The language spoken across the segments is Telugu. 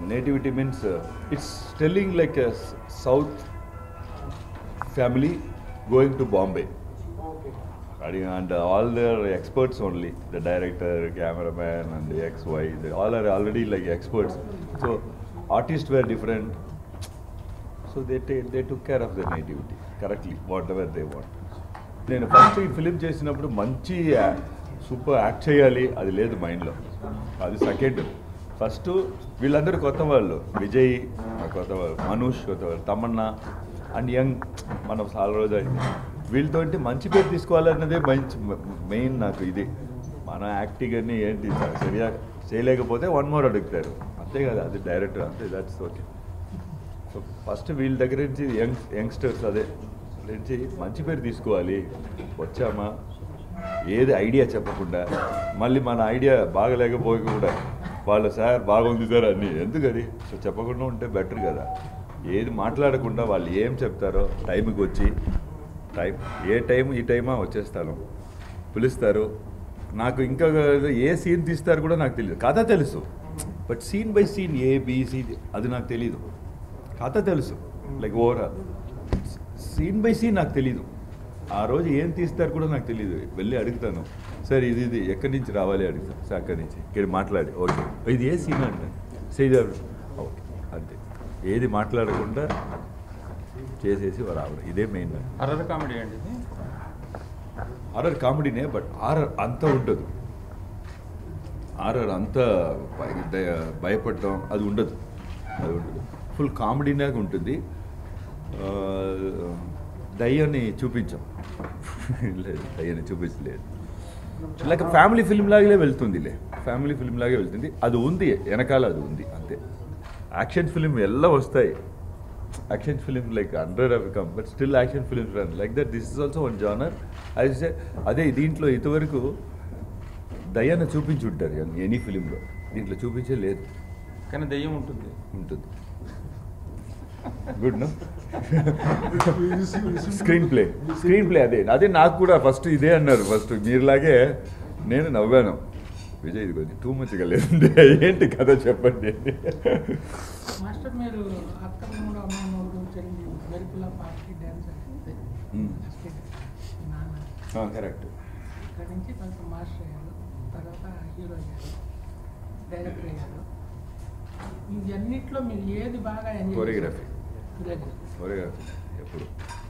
Nativity means it's telling like south family going to Bombay and all their experts only the director cameraman and the xy they all are already like experts so artists were different so they ta- they took care of their nativity correctly whatever they want నేను ఫస్ట్ ఈ ఫిలిం చేసినప్పుడు మంచి సూపర్ యాక్ట్ చేయాలి అది లేదు మైండ్లో అది సెకండ్ ఫస్ట్ వీళ్ళందరూ కొత్త వాళ్ళు విజయ్ ఆ కొత్త వాళ్ళు మనూష్ కొత్త వాళ్ళు తమన్నా అండ్ యంగ్ మనం చాలా రోజు అయింది వీళ్ళతో మంచి పేరు తీసుకోవాలన్నదే మంచి మెయిన్ నాకు ఇది మన యాక్టింగ్ అన్ని ఏంటి సరిగా చేయలేకపోతే వన్ మోర్ అడుగుతారు అంతే కదా అది డైరెక్టర్ అంతే దట్స్ ఓకే సో ఫస్ట్ వీళ్ళ దగ్గర నుంచి యంగ్ యంగ్స్టర్స్ అదే నుంచి మంచి పేరు తీసుకోవాలి వచ్చామా ఏది ఐడియా చెప్పకుండా మళ్ళీ మన ఐడియా బాగలేకపోకుండా వాళ్ళు సార్ బాగుంది సార్ అన్ని ఎందుకని సో చెప్పకుండా ఉంటే బెటర్ కదా ఏది మాట్లాడకుండా వాళ్ళు ఏం చెప్తారో టైంకి వచ్చి టైం ఏ టైం ఈ టైమా వచ్చేస్తాను పిలుస్తారు నాకు ఇంకా ఏ సీన్ తీస్తారు కూడా నాకు తెలియదు కథ తెలుసు but scene by scene A B C అది నాకు తెలియదు కథ తెలుసు like overall scene by scene నాకు తెలీదు ఆ రోజు ఏం తీస్తారు కూడా నాకు తెలియదు వెళ్ళి అడుగుతాను సార్ ఇది ఇది ఎక్కడి నుంచి రావాలి అడుగుతాను సార్ అక్కడి నుంచి ఇక్కడ మాట్లాడి ఓకే ఇది ఏ సీన్ అంటే శ్రీధర్ ఓకే అంతే ఏది మాట్లాడకుండా చేసేసి రావాలి ఇదే మెయిన్ హర్రర్ కామెడీ అండి ఇది హారర్ కామెడీనే బట్ హారర్ అంత ఉండదు హారర్ అంత భయ- దయ- భయపడటం అది ఉండదు అది ఉండదు ఫుల్ కామెడీలాగా ఉంటుంది ఆ, దయ్యాన్ని చూపించాం లేదు దయ్యాన్ని చూపించలేదు లైక్ ఫ్యామిలీ ఫిల్మ్ లాగే వెళ్తుందిలే ఫ్యామిలీ ఫిల్మ్ లాగే వెళ్తుంది అది ఉంది వెనకాల అది ఉంది అంతే యాక్షన్ ఫిల్మ్ ఎలా వస్తాయి action film like hundred of come but still action films run like that this is also one genre అది సే అదే దీంట్లో ఇంతవరకు దయాన్ని చూపించుంటారు ఎనీ ఫిలింలో దీంట్లో చూపించే లేదు కానీ దెయ్యం ఉంటుంది ఉంటుంది good no screenplay screenplay అదే అదే నాకు కూడా ఫస్ట్ ఇదే అన్నారు ఫస్ట్ మీరులాగే నేను నవ్వాను విజయ్ ఇది కొంచెం టూ మచ్గా లేదు ఏంటి కథ చెప్పండి మాస్టర్ మీరు అక్కడ మూడు అమ్మ మూడు చెల్లి వెలుపుల పార్టీ డ్యాన్స్ అంటే మ్మ్. నాన్న కరెక్ట్ ఇక్కడ నుంచి కొంచెం మాస్టర్ అయ్యారు తర్వాత హీరో అయ్యారు డైరెక్టర్ అయ్యారు ఇవన్నిట్లో మీరు ఏది బాగా ఎంజాయ్ Choreography. Choreography. కొరియోగ్రఫీ ఎప్పుడు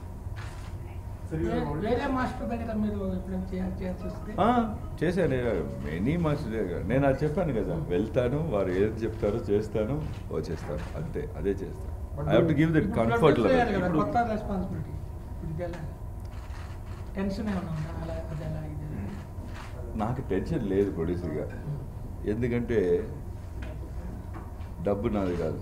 వే- వేరే మాస్టర్ దగ్గర మీరు ఎప్పుడైనా చేయాల్సి చేయాల్సి వస్తే ఆ, చేశాను మెనీ మంత్స్ నేను అది చెప్పాను కదా వెళ్తాను వారు ఏది చెప్తారో చేస్తాను వచ్చేస్తాను అంతే అదే చేస్తాను I have to give that ఇప్పుడు కంఫర్ట్ produce చేయాలి కదా, లెవెల్ కొత్త రెస్పాన్సిబిలిటీ ఇప్పుడు ఇది ఎలా టెన్షన్ ఏమైనా ఉందా అలా అది ఎలా ఇది ఎలా? నాకు టెన్షన్ లేదు ప్రొడ్యూసర్గా ఎందుకంటే డబ్బు నాది కాదు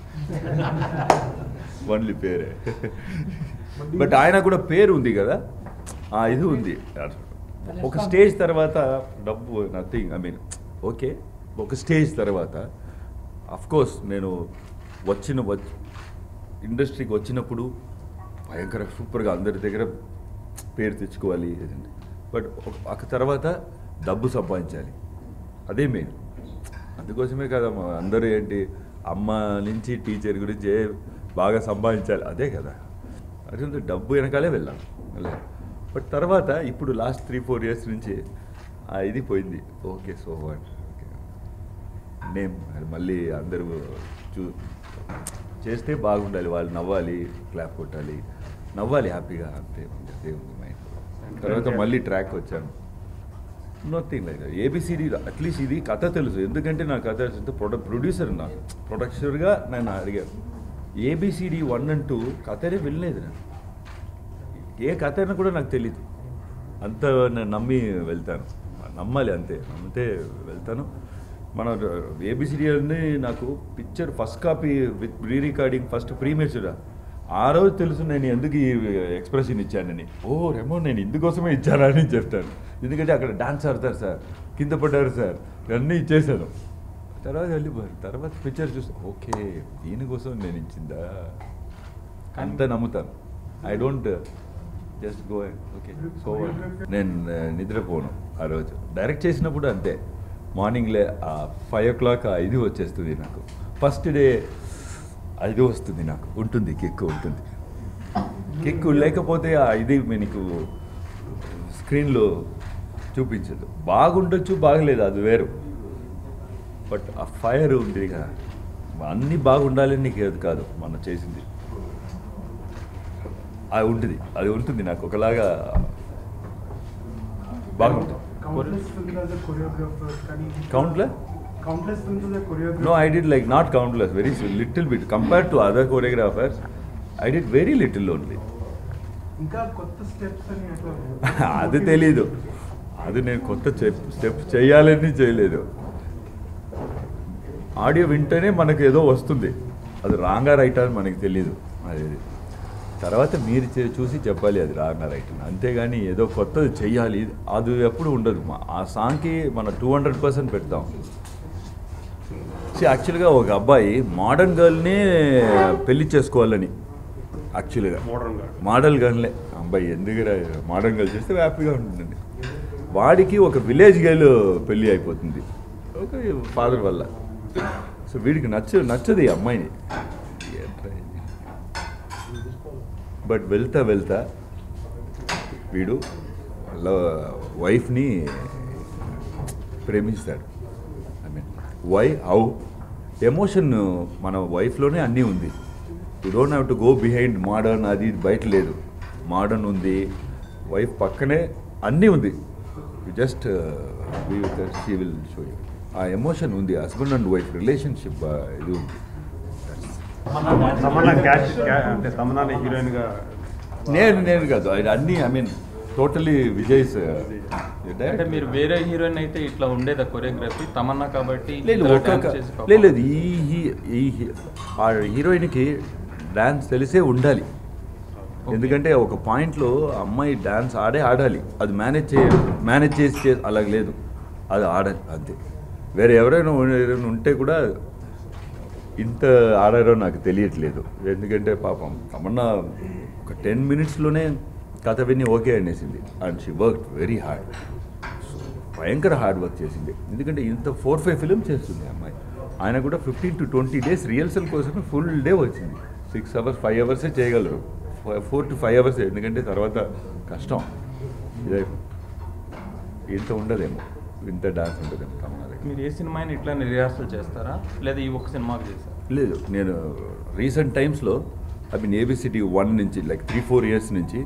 ఓన్లీ పేరే బట్ ఆయన కూడా పేరు ఉంది కదా ఆ ఇది ఉంది ఒక స్టేజ్ తర్వాత డబ్బు నథింగ్ ఐ మీన్ ఓకే ఒక స్టేజ్ తర్వాత అఫ్ కోర్స్ నేను వచ్చిన వచ్- ఇండస్ట్రీకి వచ్చినప్పుడు భయంకర సూపర్గా అందరి దగ్గర పేరు తెచ్చుకోవాలి బట్ ఒక తర్వాత డబ్బు సంపాదించాలి అదే మెయిన్ అందుకోసమే కదా మా అందరూ ఏంటి అమ్మ నుంచి టీచర్ గురించి ఏ బాగా సంపాదించాలి అదే కదా అదే డబ్బు వెనకాలే వెళ్ళాం అలా బట్ తర్వాత ఇప్పుడు లాస్ట్ త్రీ ఫోర్ ఇయర్స్ నుంచి ఆ ఇది పోయింది okay so what okay name అది మళ్ళీ అందరూ చూ చేస్తే బాగుండాలి వాళ్ళు నవ్వాలి క్లాప్ కొట్టాలి నవ్వాలి హ్యాపీగా అంతే ఉంది అదే ఉంది మైండ్ తర్వాత మళ్ళీ ట్రాక్ వచ్చాను నథింగ్ లైక్ ఏబిసిడి అట్లీస్ట్ ఇది కథ తెలుసు ఎందుకంటే నా కథ తెలుసు ప్రొడక్ ప్రొడ్యూసర్ నా ప్రొడక్టర్గా నేను అడిగాను ఏబిసిడి వన్ అండ్ టూ కథనే వినలేదు నేను ఏ కథ అయినా కూడా నాకు తెలియదు అంత నేను నమ్మి వెళ్తాను నమ్మాలి అంతే నమ్మితే వెళ్తాను మన ఏబిసిడి అని నాకు picture first copy with pre recording first premature ఆ రోజు తెలుసు నేను ఎందుకు ఈ ఎక్స్ప్రెషన్ ఇచ్చానని ఓ రెమో నేను ఇందుకోసమే ఇచ్చానని చెప్తాను ఎందుకంటే అక్కడ డాన్స్ ఆడతారు సార్ కింద పడ్డారు సార్ అన్నీ ఇచ్చేసాను తర్వాత వెళ్ళిపోయారు తర్వాత పిక్చర్ చూస్తే ఓకే దీనికోసం నేను ఇచ్చిందా అంత నమ్ముతాను I don't just go okay so నేను ఆ, నిద్రపోను ఆ రోజు డైరెక్ట్ చేసినప్పుడు అంతే మార్నింగ్లే ఫైవ్ ఓ క్లాక్ ఇది వచ్చేస్తుంది నాకు ఫస్ట్ డే అది వస్తుంది నాకు ఉంటుంది కిక్ ఉంటుంది కిక్ లేకపోతే ఆ ఇది మీకు స్క్రీన్లో చూపించదు బాగుండొచ్చు బాగలేదు అది వేరు బట్ ఆ ఫైర్ ఉంది కదా అన్నీ బాగుండాలని నీకు అది కాదు మనం చేసింది అది ఉంటుంది అది ఉంటుంది నాకు ఒకలాగా బాగుంటుంది Countless films as a choreographer, can you? Countless? Countless films as a choreographer. No, I did like not countless, very s- little bit. Compared to other choreographers, I did very little only. ఇంకా కొత్త స్టెప్స్ అని అట్లా అది తెలీదు అది నేను కొత్త స్టెప్ చేయాలని చేయలేదు ఆడియో వింటేనే మనకు ఏదో వస్తుంది అది రాంగా రైట్ అని మనకి తెలియదు అది తర్వాత మీరు చే- చూసి చెప్పాలి అది రాంగా రైట్ అని అంతేగాని ఏదో కొత్తది చెయ్యాలి అది ఎప్పుడు ఉండదు మా- ఆ సాంగ్కి మనం టూ హండ్రెడ్ పర్సెంట్ పెడతాం యాక్చువల్గా ఒక అబ్బాయి మోడర్న్ గర్ల్ని పెళ్లి చేసుకోవాలని యాక్చువల్గా మోడర్న్ గా మోడల్ గన్లే అబ్బాయి ఎందుకు మోడర్న్ గర్ల్ చేస్తే హ్యాపీగా ఉంటుందండి వాడికి ఒక విలేజ్ గర్ల్ పెళ్ళి అయిపోతుంది ఒక ఫాదర్ వల్ల సో వీడికి నచ్చ నచ్చదు ఈ అమ్మాయిని ఏంట్రా ఇది? బట్ వెళ్తా వెళ్తా వీడు వాళ్ళ వైఫ్ని ప్రేమిస్తాడు I mean why how emotion మన వైఫ్లోనే అన్నీ ఉంది you don't have to go behind modern అది ఇది బయట లేదు మోడర్న్ ఉంది వైఫ్ పక్కనే అన్నీ ఉంది you just be with she will show you ఆ ఎమోషన్ ఉంది హస్బెండ్ అండ్ వైఫ్ రిలేషన్షిప్ ఇది ఉంది తమన్నా క్యాష్ అంటే తమన్నాని హీరోయిన్ గా నేను నేను కాదు అది అన్నీ ఐ మీన్ టోటలీ విజయ్స్ అంటే మీరు వేరే హీరోయిన్ అయితే ఇట్లా ఉండేదా కొరియోగ్రఫీ తమన్నా కాబట్టి లేదు ఇట్లా ఒక్కొక్క dance చేసి perform- లేదు లేదు ఈ హీ- ఈ హీ- ఆ హీరోయిన్కి డాన్స్ తెలిసే ఉండాలి ఎందుకంటే ఒక పాయింట్లో అమ్మాయి డాన్స్ ఆడే ఆడాలి అది మేనేజ్ చే మేనేజ్ చేసి చే అలాగ లేదు అది ఆడాలి అంతే వేరే ఎవరైనా ఎవరైనా ఉంటే కూడా ఇంత ఆడారో నాకు తెలియట్లేదు ఎందుకంటే పాపం తమన్నా ఒక టెన్ మినిట్స్లోనే కథ విని ఓకే అనేసింది and she work very hard భయంకర హార్డ్ వర్క్ చేసింది ఎందుకంటే ఇంత ఫోర్ ఫైవ్ ఫిలిం చేస్తుంది ఆ అమ్మాయి ఆయన కూడా fifteen to twenty days rehearsal కోసమే ఫుల్ డే వచ్చింది సిక్స్ అవర్స్ ఫైవ్ అవర్సే చేయగలరు ఫోర్ టు ఫైవ్ అవర్స్ ఎందుకంటే తర్వాత కష్టం ఇదే ఇంత ఉండదేమో ఇంత డాన్స్ ఉండదేమో తమన్నా దగ్గర. మీరు ఏ సినిమాని ఇట్లా రిహార్సల్ చేస్తారా లేదా ఈ ఒక్క సినిమాకి చేస్తారా లేదు నేను రీసెంట్ టైమ్స్లో ఐ మీన్ ఏబిసిటీ వన్ నుంచి లైక్ త్రీ ఫోర్ ఇయర్స్ నుంచి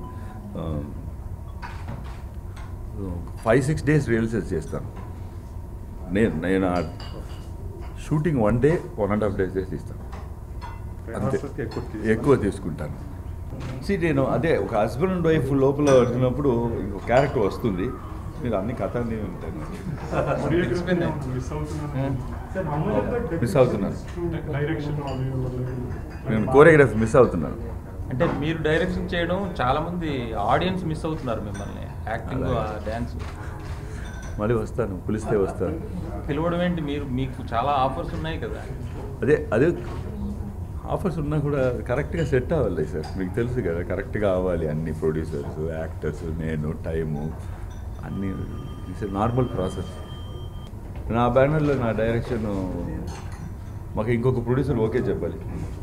ఫైవ్ సిక్స్ డేస్ రిహర్సల్స్ చేస్తాను నేను నేను ఆ shooting one day one and half days చేసి ఇస్తాను అంతే Rehearsals కి ఎక్కువ తీసుకుంటారు. ఎక్కువ తీసుకుంటాను సి నేను అదే ఒక హస్బెండ్ అండ్ వైఫ్ లోపల వచ్చినప్పుడు ఇంకో క్యారెక్టర్ వస్తుంది మీరు అన్ని కథ అన్నీ ఉంటాను మిస్ అవుతున్నాను సార్ మామూలుగా Miss అవుతున్నాను. డైరెక్షన్ నేను కోరియోగ్రఫీ మిస్ అవుతున్నాను అంటే మీరు డైరెక్షన్ చేయడం చాలా మంది ఆడియన్స్ మిస్ అవుతున్నారు మిమ్మల్ని యాక్టింగ్ ఆ డ్యాన్స్ మళ్ళీ వస్తాను పిలిస్తే వస్తాను పిలవడం ఏంటి మీరు మీకు చాలా ఆఫర్స్ ఉన్నాయి కదా అదే అదే ఆఫర్స్ ఉన్నా కూడా కరెక్ట్గా సెట్ అవ్వాలి సార్ మీకు తెలుసు కదా కరెక్ట్గా అవ్వాలి అన్ని ప్రొడ్యూసర్స్ యాక్టర్స్ నేను టైము అన్ని ఇట్స్ నార్మల్ ప్రాసెస్ నా బ్యానర్లో నా డైరెక్షన్ మాకు ఇంకొక ప్రొడ్యూసర్ ఓకే చెప్పాలి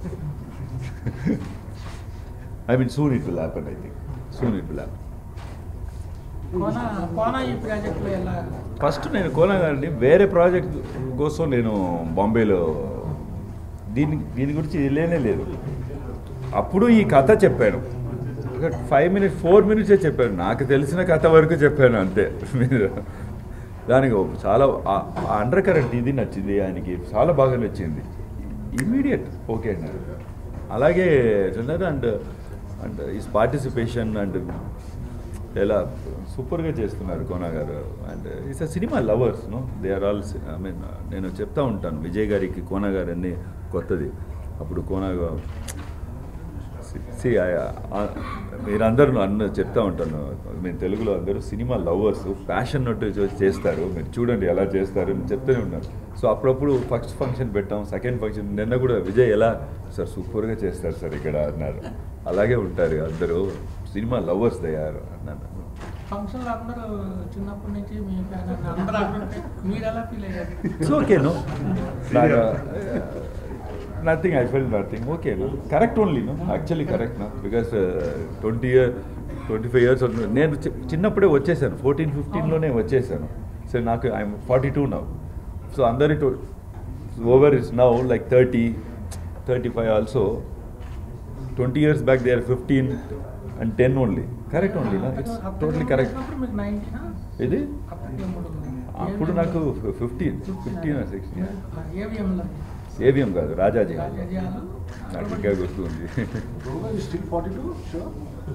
I mean soon it will happen I think soon it will happen Kona Kona ఈ ప్రాజెక్ట్లో ఎలా ఫస్ట్ నేను కోనా గారిని వేరే ప్రాజెక్ట్ కోసం నేను బాంబేలో దీని దీని గురించి లేనే లేదు అప్పుడు ఈ కథ చెప్పాను ఒక ఫైవ్ మినిట్స్ ఫోర్ మినిట్సే చెప్పాను నాకు తెలిసిన కథ వరకు చెప్పాను అంతే మీరు దానికి ఒక చాలా అండర్ కరెంట్ ఇది నచ్చింది ఆయనకి చాలా బాగా నచ్చింది ఇమీడియట్ ఓకే అన్నారు అలాగే అన్నారు and and is participation and ఎలా సూపర్గా చేస్తున్నారు కోనా గారు and it's a cinema lovers no they are all I mean నేను చెప్తా ఉంటాను విజయ్ గారికి కోనా గారు అన్ని కొత్తది అప్పుడు కోనా గా- సి మీరందరూ అన్న చెప్తా ఉంటాను మేము తెలుగులో అందరూ సినిమా లవర్స్ ప్యాషన్ నట్టు చేస్తారు మీరు చూడండి ఎలా చేస్తారు అని చెప్తూనే ఉన్నాను సో అప్పుడప్పుడు ఫస్ట్ ఫంక్షన్ పెట్టాం సెకండ్ ఫంక్షన్ నిన్న కూడా విజయ్ ఎలా సార్ సూపర్గా చేస్తారు సార్ ఇక్కడ అన్నారు అలాగే ఉంటారు అందరూ సినిమా లవర్స్ దయ్యారు అన్నాను ఫంక్షన్లో అందరూ చిన్నప్పటి నుంచి మీ ఫ్యాన్ అందరూ అంటుంటే మీరు ఎలా ఫీల్ అయ్యారు it's okay no nothing I fell nothing okay correct only no actually correct నా because twenty year twenty five years నేను చి- చిన్నప్పుడే వచ్చేసాను ఫోర్టీన్ ఫిఫ్టీన్లోనే వచ్చేసాను సో నాకు I'm forty two now so అందరి over is now like thirty thirty five also twenty years back they are fifteen and ten only correct only నా ఇట్స్ టోటలీ కరెక్ట్ మీకు నైన్టీనా ఇది అప్పటికే మూడు ఉంది. అప్పుడు నాకు ఫిఫ్టీన్ ఫిఫ్టీన్ సిక్స్టీన్ ఏవిఎంలో ఏవిఎం కాదు రాజాజీ రాజాజీయాలు నాకు ఇంకా గుర్తుంది still forty two sure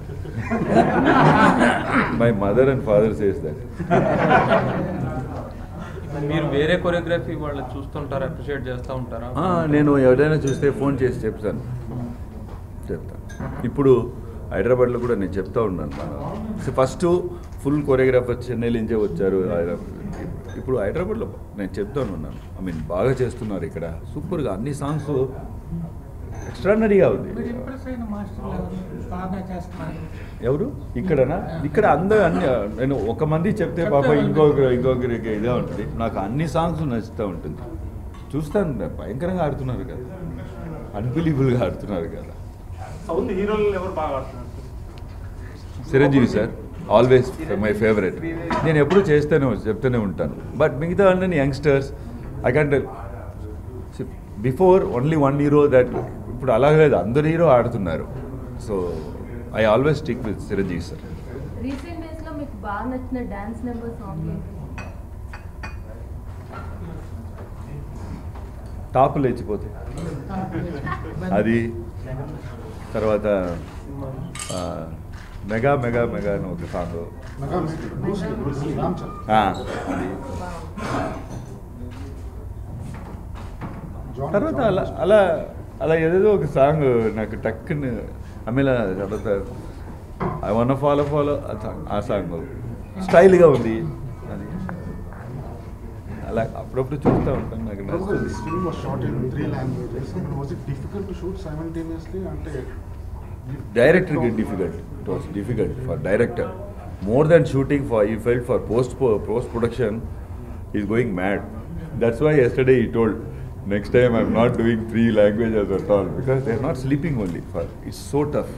my mother and father says that మీరు వేరే కొరియోగ్రఫీ వాళ్ళు చూస్తుంటారా అప్రిషియేట్ చేస్తూ ఉంటారా నేను ఎవరైనా చూస్తే ఫోన్ చేసి చెప్తాను చెప్తాను ఇప్పుడు హైదరాబాద్లో కూడా నేను చెప్తా ఉన్నాను ఫస్ట్ ఫుల్ కొరియోగ్రాఫర్ చెన్నై నుంచే వచ్చారు హైదరాబాద్. ఇప్పుడు హైదరాబాద్లో నేను చెప్తాను ఉన్నాను ఐ మీన్ బాగా చేస్తున్నారు ఇక్కడ సూపర్గా అన్ని సాంగ్స్ ఎక్స్ట్రాడనరీగా ఉంది మీరు ఇంప్రెస్ అయిన మాస్టర్లు ఎవరు బాగా చేస్తున్నారు ఎవరు ఇక్కడనా ఇక్కడ అందరూ అన్ని నేను ఒక మంది చెప్తే పాప ఇంకొకరు ఇంకొకరికి ఇదే ఉంటుంది నాకు అన్ని సాంగ్స్ నచ్చుతూ ఉంటుంది చూస్తాను భయంకరంగా ఆడుతున్నారు కదా అన్బిలీబుల్గా ఆడుతున్నారు కదా సౌత్ హీరోలు ఎవరు బాగా ఆడుతున్నారు Chiranjeevi sir always my favourite నేను ఎప్పుడు చేస్తూనే చెప్తూనే ఉంటాను బట్ మిగతా అన్ని youngsters I can before only one hero that ఇప్పుడు అలాగే లేదు అందరు హీరో ఆడుతున్నారు so I always stick with Chiranjeevi sir recent days లో మీకు బాగా నచ్చిన డాన్స్ నెంబర్ సాంగ్ ఏంటి టాప్ లేచిపోతే అది తర్వాత ఆ, మెగా మెగా మెగా అని ఒక song mega Bruce Lee Bruce Lee Ram Charan అది జాన్ తర్వాత అలా అలా అలా ఏదేదో ఒక సాంగ్ నాకు టక్కుని అమ్మేలా తర్వాత ఐ వన్ ఫాలో ఫాలో ఆ సాంగ్ స్టైల్గా ఉంది అది అలా అప్పుడప్పుడు చూస్తూ ఉంటాను నాకు Prabhu, నచ్చుతుంది this film was shot in three languages. Was it difficult to shoot simultaneously? అంటే డైరెక్టర్కి difficult it was difficult for director more than shooting for he felt for post post production is going mad that's why yesterday he told next time I'm not doing three languages at all because they are not sleeping only for it's so tough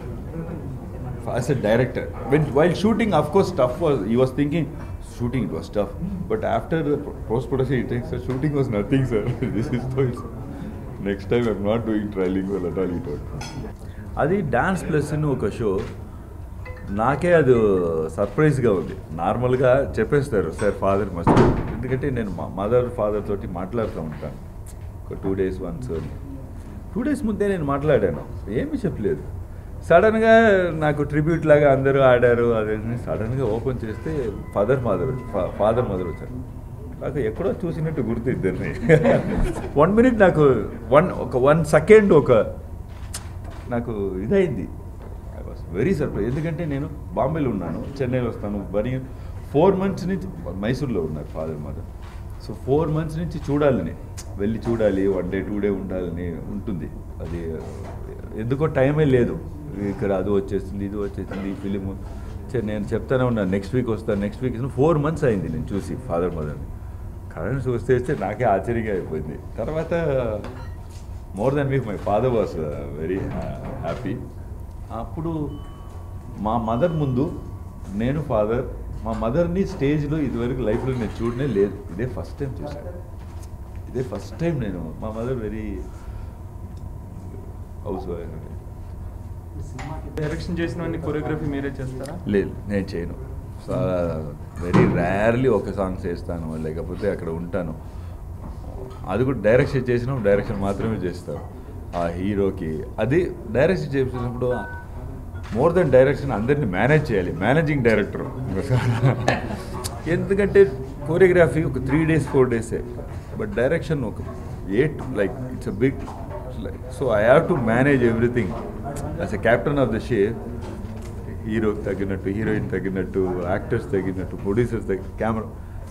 as a director. When while shooting, of course, tough was he was thinking shooting it was tough, but after the post production, he takes that shooting was nothing, sir. this is so. It's, next time I'm not doing trilingual at all. He told. అది డాన్స్ ప్లస్ అని ఒక షో నాకే అది సర్ప్రైజ్గా ఉంది నార్మల్గా చెప్పేస్తారు సార్ ఫాదర్ మస్ట్ ఎందుకంటే నేను మా మదర్ ఫాదర్ తోటి మాట్లాడుతూ ఉంటాను ఒక two days once two days ముందే నేను మాట్లాడాను ఏమీ చెప్పలేదు సడన్గా నాకు ట్రిబ్యూట్ లాగా అందరూ ఆడారు అదే సడన్గా ఓపెన్ చేస్తే ఫాదర్ మదర్ ఫాదర్ మదర్ వచ్చారు నాకు ఎక్కడో చూసినట్టు గుర్తు ఇద్దరిని వన్ మినిట్ నాకు వన్ ఒక వన్ సెకండ్ ఒక నాకు ఇదైంది ఐ వాస్ వెరీ సర్ప్రైజ్ ఎందుకంటే నేను బాంబేలో ఉన్నాను చెన్నైలో వస్తాను వరి ఫోర్ మంత్స్ నుంచి మైసూర్లో ఉన్నారు father mother so four months నుంచి చూడాలని వెళ్ళి చూడాలి వన్ డే టూ డే ఉండాలని ఉంటుంది అది ఎందుకో టైమే లేదు ఇక్కడ అది వచ్చేసింది ఇది వచ్చేసింది ఈ ఫిలిం నేను చెప్తానే ఉన్నాను నెక్స్ట్ వీక్ వస్తాను నెక్స్ట్ వీక్ ఫోర్ మంత్స్ అయింది నేను చూసి ఫాదర్ మదర్ని కరెంట్ చూస్తే వస్తే నాకే ఆశ్చర్యంగా అయిపోయింది తర్వాత more than week my father was very happy అప్పుడు మా మదర్ ముందు నేను ఫాదర్ మా మదర్ని స్టేజ్లో ఇదివరకు లైఫ్లో నేను చూడనే లేదు ఇదే ఫస్ట్ టైం చూశాను ఇదే ఫస్ట్ టైం నేను మా mother very house wife direction చేసినవన్నీ కొరియోగ్రఫీ మీరే చేస్తారా లేదు నేను చేయను వెరీ రేర్లీ ఒక సాంగ్ చేస్తాను లేకపోతే అక్కడ ఉంటాను అది కూడా డైరెక్షన్ చేసినప్పుడు డైరెక్షన్ మాత్రమే చేస్తాను ఆ హీరోకి అది డైరెక్షన్ చేసినప్పుడు మోర్ దెన్ డైరెక్షన్ అందరిని మేనేజ్ చేయాలి మేనేజింగ్ డైరెక్టర్ ఎందుకంటే కోరియోగ్రఫీ ఒక త్రీ డేస్ ఫోర్ డేసే బట్ డైరెక్షన్ ఒక eight like it's a big so I have to manage everything as a captain of the ship హీరోకి తగ్గినట్టు హీరోయిన్ తగ్గినట్టు యాక్టర్స్ తగ్గినట్టు ప్రొడ్యూసర్స్ తగ్గి కెమెరా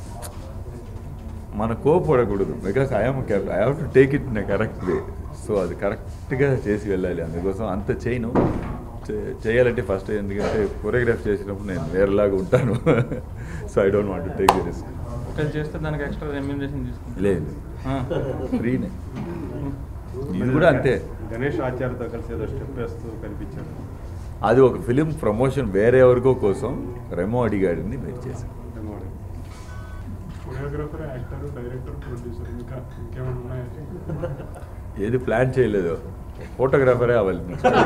మన కోపడకూడదు because I'm cap I have to take it in correct way so అది కరెక్ట్గా చేసి వెళ్ళాలి అందుకోసం అంత చేయను చే- చేయాలంటే ఫస్ట్ ఎందుకంటే కొరియోగ్రాఫ్ చేసినప్పుడు నేను వేరేలాగా ఉంటాను so I don't want to take the risk ఒకవేళ చేస్తే దానికి ఎక్స్ట్రా రెమ్యూనరేషన్ తీసుకుంటారు లేదు ఫ్రీనే ఇది కూడా అంతే గణేష్ ఆచార్యతో కలిసి ఏదో స్టెప్ వేస్తూ కనిపించాడు అది ఒక ఫిలిం ప్రమోషన్ వేరే ఎవరికో కోసం రెమో అడిగాడిని మీరు చేశారు ఏమోడు. కొరియోగ్రాఫర్ యాక్టర్ డైరెక్టర్ ప్రొడ్యూసర్ ఇంకా ఇంకేమైనా ఉన్నాయా ఏది ప్లాన్ చేయలేదు ఫోటోగ్రాఫరే అవ్వాలి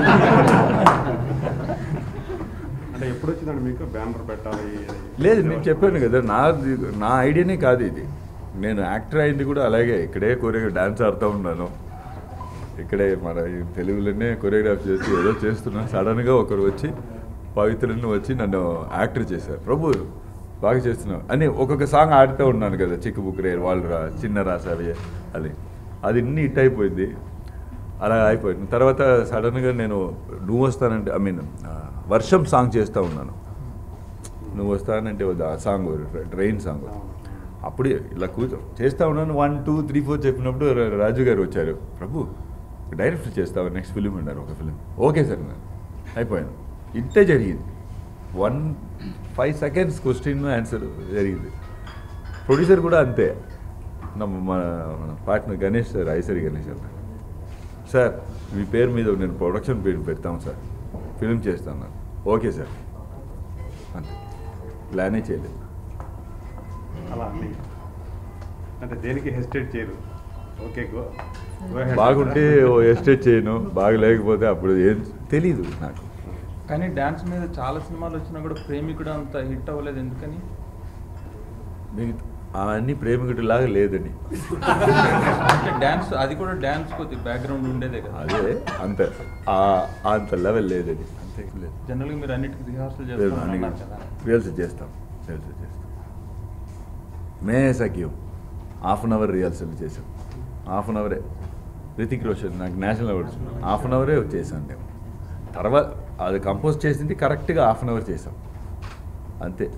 అంటే ఎప్పుడు వచ్చిందండి మీకు బ్యానర్ పెట్టాలి లేదు నేను చెప్పాను కదా నా నా ఐడియానే కాదు ఇది నేను యాక్టర్ అయింది కూడా అలాగే ఇక్కడే కొరియో డాన్స్ ఆడుతూ ఉన్నాను ఇక్కడే మన ఈ తెలుగులోనే కొరియోగ్రాఫ్ చేసి ఏదో చేస్తున్నాను సడన్గా ఒకరు వచ్చి పవిత్రని వచ్చి నన్ను యాక్టర్ చేశారు ప్రభు బాగా చేస్తున్నావు అని ఒక్కొక్క సాంగ్ ఆడుతూ ఉన్నాను కదా చిక్కు బుక్ రే వాళ్ళు రా చిన్న రాసావి అది అది ఇన్ని హిట్ అయిపోయింది అలా అయిపోయింది తర్వాత సడన్గా నేను నువ్వు వస్తానంటే ఐ మీన్ వర్షం సాంగ్ చేస్తూ ఉన్నాను నువ్వు వస్తానంటే వద్దు, ఆ సాంగ్ ట్రైన్ సాంగ్ అప్పుడు ఇలా కూర్చో చేస్తా ఉన్నాను వన్ టూ త్రీ ఫోర్ చెప్పినప్పుడు రా- రాజు గారు వచ్చారు ప్రభు డైరెక్ట్ చేస్తావా నెక్స్ట్ ఫిలిం అన్నారు ఒక ఫిలిం ఓకే సార్ నేను అయిపోయాను ఇంతే జరిగింది one five seconds question answer జరిగింది ప్రొడ్యూసర్ కూడా అంతే నా మన మన పార్ట్నర్ గణేష్ సార్ ఐసరి గణేష్ అన్నారు సార్ మీ పేరు మీద నేను ప్రొడక్షన్ పేరు పెడతాం సార్ ఫిలిం చేస్తాను ఓకే సార్ అంతే ప్లానే చేయలేదు అలా అన్ని అంటే దేనికి హెసిటేట్ చేయరు ఓకే గో go ahead. బాగుంటే ఓ ఎస్టేట్ చేయను బాగా లేకపోతే అప్పుడు ఏం తెలీదు నాకు కానీ డాన్స్ మీద చాలా సినిమాలు వచ్చినా కూడా ప్రేమికుడు అంత హిట్ అవ్వలేదు ఎందుకని మిగతా అవన్నీ ప్రేమికుడిలాగా లేదని అంటే డాన్స్ అది కూడా డాన్స్ కొద్ది బ్యాక్గ్రౌండ్ ఉండేదే కదా అదే అంత ఆ- అంత లెవెల్ లేదని అంతే లేదు జనరల్గా మీరు అన్నిటికీ రిహార్సల్ లేదు, చేస్తామని అన్ని అన్నారు కదా రిహర్సల్ చేస్తాం రిహర్సల్ చేస్తాం మే సఖ్యం హాఫ్ అన్ అవర్ రిహర్సల్ చేసాం హాఫ్ అన్ అవరే రితిక్ రోషన్ నాకు నేషనల్ అవార్డ్స్ హాఫ్ అన్ అవరే చేశాను నేను తర్వాత అది కంపోజ్ చేసింది కరెక్ట్గా హాఫ్ అన్ అవర్ చేసాం అంతే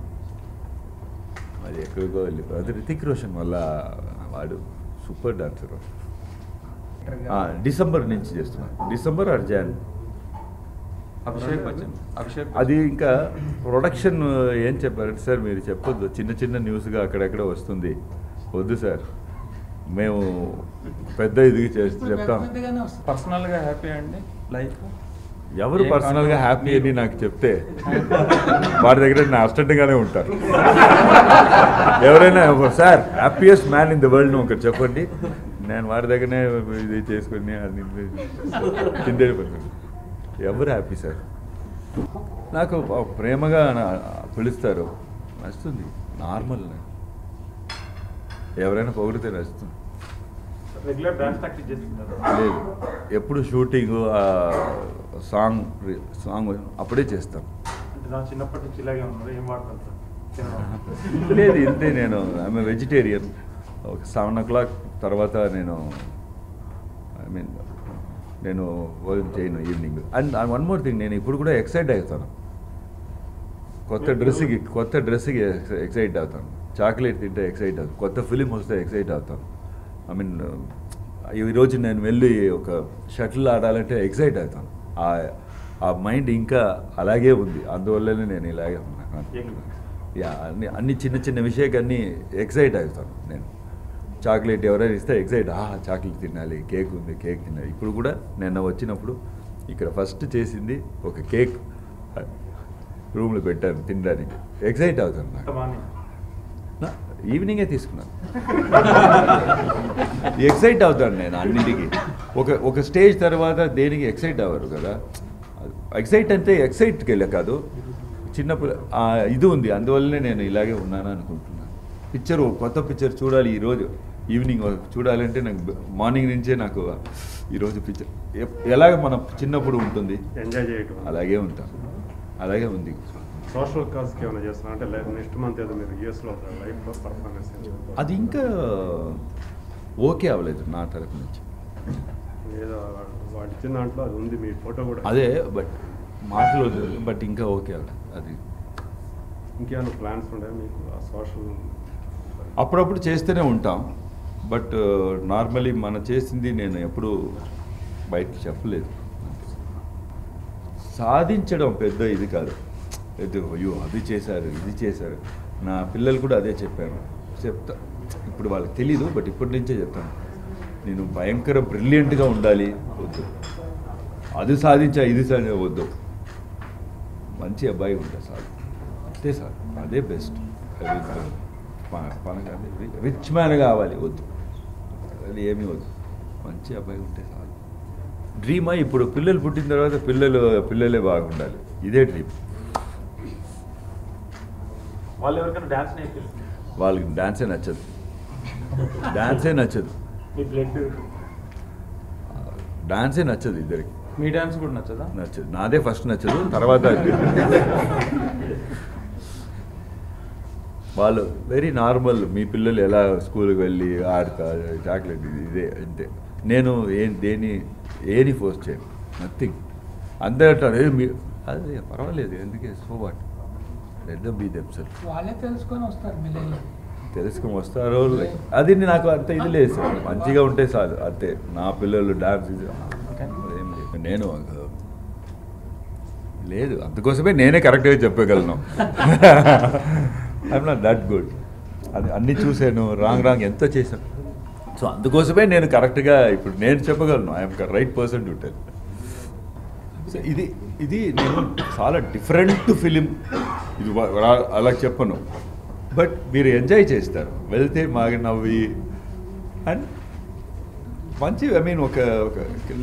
అది ఎక్కడికో వెళ్ళి అది రితిక్ రోషన్ వల్ల వాడు సూపర్ డాన్సర్ డిసెంబర్ నుంచి చేస్తున్నాను డిసెంబర్ ఆర్ జాన్ అభిషేక్ బచ్చన్ అభిషేక్ అది ఇంకా ప్రొడక్షన్ ఏం చెప్పారంటే సార్ మీరు చెప్పొద్దు చిన్న చిన్న న్యూస్గా అక్కడెక్కడ వస్తుంది వద్దు సార్ మేము పెద్ద ఇది చేసి ఇప్పుడు చెప్తాం పెద్ద పెద్దగానే వస్తుంది పర్సనల్గా హ్యాపీ అండి లైఫ్ ఎవరు ఏ పర్సనల్గా కారణం? హ్యాపీ అని మీరు- నాకు చెప్తే వాడి దగ్గర నా అసిస్టెంట్గానే ఉంటారు ఎవరైనా sir happiest man in the world ఒకటి చెప్పండి నేను వాడి దగ్గరనే ఇది చేసుకుని అది కింద ఎవరు హ్యాపీ సార్ నాకు ప్రేమగా నా- పిలుస్తారు నచ్చుతుంది నార్మల్ ఎవరైనా పొగిడితే నచ్చుతుంది రెగ్యులర్ డాన్స్ ప్రాక్టీస్ చేస్తుంటారు లేదు ఎప్పుడు షూటింగ్ సాంగ్ సాంగ్ అప్పుడే చేస్తాం అంటే నా చిన్నప్పటి నుంచి ఇలాగే ఉన్నారు ఏం వాడతారు సార్ తినడం. లేదు ఇంతే నేను ఐఎమ్ వెజిటేరియన్ ఒక సెవెన్ ఓ క్లాక్ తర్వాత నేను ఐ మీన్ నేను భోజనం చేయను evening and one more thing నేను ఇప్పుడు కూడా ఎక్సైట్ అవుతాను కొత్త డ్రెస్కి కొత్త డ్రెస్కి ఎక్సైట్ అవుతాను చాక్లెట్ తింటే ఎక్సైట్ అవుతాను కొత్త ఫిలిం వస్తే ఎక్సైట్ అవుతాను ఐ మీన్ ఈరోజు నేను వెళ్ళి ఒక షటిల్ ఆడాలంటే ఎక్సైట్ అవుతాను ఆ ఆ మైండ్ ఇంకా అలాగే ఉంది అందువల్లనే నేను ఇలాగే ఉన్నాను యా అన్ని అన్ని చిన్న చిన్న విషయాలన్నీ ఎక్సైట్ అవుతాను నేను చాక్లెట్ ఎవరైనా ఇస్తే ఎక్సైట్ ఆ చాక్లెట్ తినాలి కేక్ ఉంది కేక్ తినాలి ఇప్పుడు కూడా నిన్న వచ్చినప్పుడు ఇక్కడ ఫస్ట్ చేసింది ఒక కేక్ రూమ్లో పెట్టాను తినడానికి ఎక్సైట్ అవుతాను అంత నాకు మార్నింగ్ నా- ఈవినింగే తీసుకున్నాను ఎక్సైట్ అవుతాను నేను అన్నిటికీ ఒక ఒక స్టేజ్ తర్వాత దేనికి ఎక్సైట్ అవ్వరు కదా ఎక్సైట్ అంటే ఎక్సైట్కి వెళ్ళే కాదు చిన్నప్పుడు ఆ ఇది ఉంది అందువల్లనే నేను ఇలాగే ఉన్నాను అనుకుంటున్నాను పిక్చర్ కొత్త పిక్చర్ చూడాలి ఈరోజు ఈవినింగ్ చూడాలంటే నాకు మార్నింగ్ నుంచే నాకు ఈరోజు పిక్చర్ ఎలాగ మన చిన్నప్పుడు ఉంటుంది ఎంజాయ్ చేయటం అలాగే ఉంటాను అలాగే ఉంది సోషల్ కాజ్కి ఏమైనా చేస్తున్నా అంటే నెక్స్ట్ మంత్ ఏదో మీరు యూఎస్లో లైఫ్ పర్ఫార్మెన్స్ అది ఇంకా ఓకే అవ్వలేదు నా తరపు నుంచి ఏదో వాడు ఇచ్చిన దాంట్లో అది ఉంది మీ ఫోటో కూడా అదే బట్ మాటలు వదిలేదు, బట్ ఇంకా ఓకే అవ్వలేదు అది ఇంకేమైనా ప్లాన్స్ ఉంటాయి మీకు ఆ సోషల్ అప్పుడప్పుడు చేస్తూనే ఉంటాం బట్ నార్మలీ మనం చేసింది నేను ఎప్పుడు బయటకు చెప్పలేదు సాధించడం పెద్ద ఇది కాదు ఏదో అయ్యో అది చేశారు ఇది చేశారు నా పిల్లలు కూడా అదే చెప్పాను చెప్తా ఇప్పుడు వాళ్ళకి తెలీదు బట్ ఇప్పటి నుంచే చెప్తాను నేను భయంకర బ్రిలియంట్గా ఉండాలి వద్దు అది సాధించా ఇది సాధి వద్దు మంచి అబ్బాయి ఉంటే సార్ అంతే సార్ అదే బెస్ట్ రిచ్ మ్యాన్ కావాలి వద్దు అది ఏమీ వద్దు మంచి అబ్బాయి ఉంటే చాలు డ్రీమా ఇప్పుడు పిల్లలు పుట్టిన తర్వాత పిల్లలు పిల్లలే బాగుండాలి ఇదే డ్రీమ్ వాళ్ళు ఎవరికైనా డాన్స్ నేర్పిస్తారు వాళ్ళకి డాన్సే నచ్చదు డాన్సే నచ్చదు మీ బ్లడ్ డాన్సే నచ్చదు ఇద్దరికి మీ డాన్స్ కూడా నచ్చదా నచ్చదు నాదే ఫస్ట్ నచ్చదు తర్వాత వాళ్ళు వెరీ నార్మల్ మీ పిల్లలు ఎలా స్కూల్కి వెళ్ళి ఆడతా చాక్లెట్ ఇది ఇదే అంతే నేను ఏ దేని ఏని ఫోర్స్ చేయను నథింగ్ అందరూ అంటారు "ఏ మీ అదే పర్వాలేదు ఎందుకే so what let them be them self వాళ్ళే తెలుసుకొని వస్తారు మిల్లెల్లో తెలుసుకొని వస్తారో లైక్ అది నాకు అంత ఇది లేదు సార్ మంచిగా ఉంటే చాలు అంతే నా పిల్లలు డాన్స్ ఇది ఏం లేదు. నేను ఒక- లేదు అందుకోసమే నేనే కరెక్ట్గా చెప్పగలను ఐఎమ్ నాట్ దట్ గుడ్ అది అన్నీ చూశాను రాంగ్ రాంగ్ ఎంత చేశాను సో అందుకోసమే నేను కరెక్ట్గా ఇప్పుడు నేను చెప్పగలను I'm right person to tell so ఇది ఇది నేను చాలా డిఫరెంట్ ఫిలిం ఇది వా- రా- అలా చెప్పను బట్ మీరు ఎంజాయ్ చేస్తారు వెళ్తే మాకు నవ్వి అండ్ మంచి ఐ మీన్ ఒక ఒక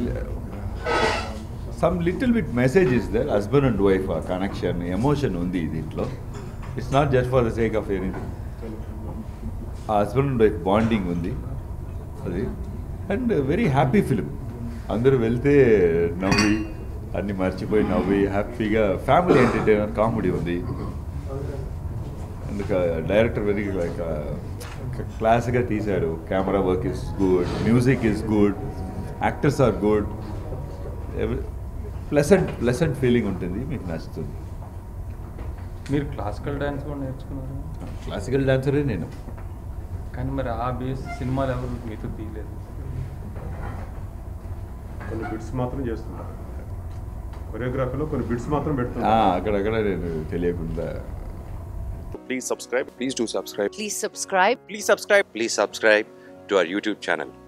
some little bit message is there husband and wife ఆ కనెక్షన్ ఎమోషన్ ఉంది దీంట్లో it's not just for the sake of anything ఆ హస్బెండ్ అండ్ వైఫ్ బాండింగ్ ఉంది అది అండ్ వెరీ హ్యాపీ ఫిలిం అందరూ వెళ్తే నవ్వి అన్ని మర్చిపోయి నవ్వి హ్యాపీగా ఫ్యామిలీ ఎంటర్టైనర్ కామెడీ ఉంది అందుక డైరెక్టర్ వెరీ లైక్ క్లాస్గా తీశారు camera work is good music is good actors are good pleasant pleasant feeling ఉంటుంది మీకు నచ్చుతుంది మీరు క్లాసికల్ డాన్స్ కూడా నేర్చుకున్నారు క్లాసికల్ డాన్సరే నేను కానీ మరి ఆ బేస్ సినిమాలు ఎవరు మీతో తీయలేదు కొన్ని బిట్స్ మాత్రం చేస్తున్నారు కొరియోగ్రఫీలో కొన్ని బిట్స్ మాత్రం పెడుతున్నారు ఆ, అక్కడక్కడ నేను తెలియకుండా Please subscribe. Please do subscribe. Please subscribe. Please subscribe. Please subscribe to our YouTube channel.